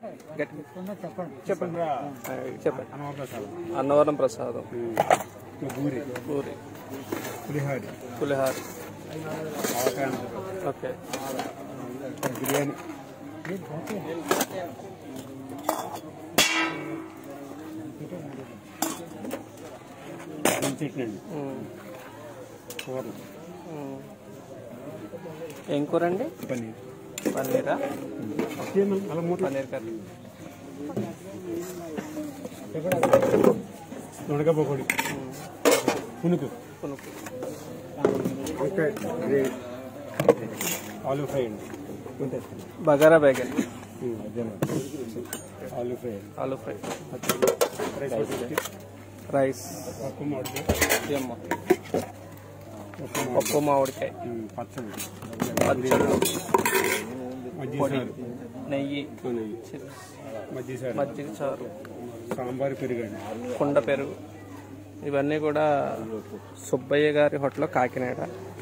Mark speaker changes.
Speaker 1: గట్టి-
Speaker 2: చెప్పండి
Speaker 1: చెప్పండి చెప్పండి
Speaker 2: అన్నవరప్రసాదం
Speaker 1: అన్నవరం ప్రసాదం
Speaker 2: పూరి
Speaker 1: పూరి
Speaker 2: పులిహారి
Speaker 1: పులిహార
Speaker 2: ఆవకాయ
Speaker 1: ఓకే
Speaker 2: బిర్యానీ చట్నీ అండి
Speaker 1: ఉమ్,
Speaker 2: కూరలు
Speaker 1: ఉమ్. ఏం కూర అండి
Speaker 2: పన్నీర్
Speaker 1: పన్నీరా
Speaker 2: అలా మూట
Speaker 1: పన్నీర్ కర్రీ
Speaker 2: దొండకాయ పకోడి పునుకు
Speaker 1: పునుకు
Speaker 2: వంకాయ గ్రేవీ ఆలూ ఫ్రై అండి
Speaker 1: బగారా బేగన్
Speaker 2: ఉమ్, అదే మరి. ఆలూ ఫ్రై అండి
Speaker 1: ఆలూ ఫ్రై
Speaker 2: రైస్ ఒకటి,
Speaker 1: రైస్
Speaker 2: పప్పు మామిడికాయ
Speaker 1: ఏమ్మా
Speaker 2: పప్పు మామిడి-
Speaker 1: పప్పు మామిడికాయ
Speaker 2: ఉమ్, పచ్చడి
Speaker 1: పచ్చడి
Speaker 2: మజ్జిగ
Speaker 1: పొడి
Speaker 2: సారు
Speaker 1: నెయ్యి
Speaker 2: నెయ్యి.
Speaker 1: చిప్స్
Speaker 2: మజ్జిగ సారు
Speaker 1: మజ్జిగ చారు
Speaker 2: సాంబార్ పెరుగండి
Speaker 1: కుండ పెరుగు ఇవన్నీ కూడా సుబ్బయ్య గారి హోటల్ కాకినాడ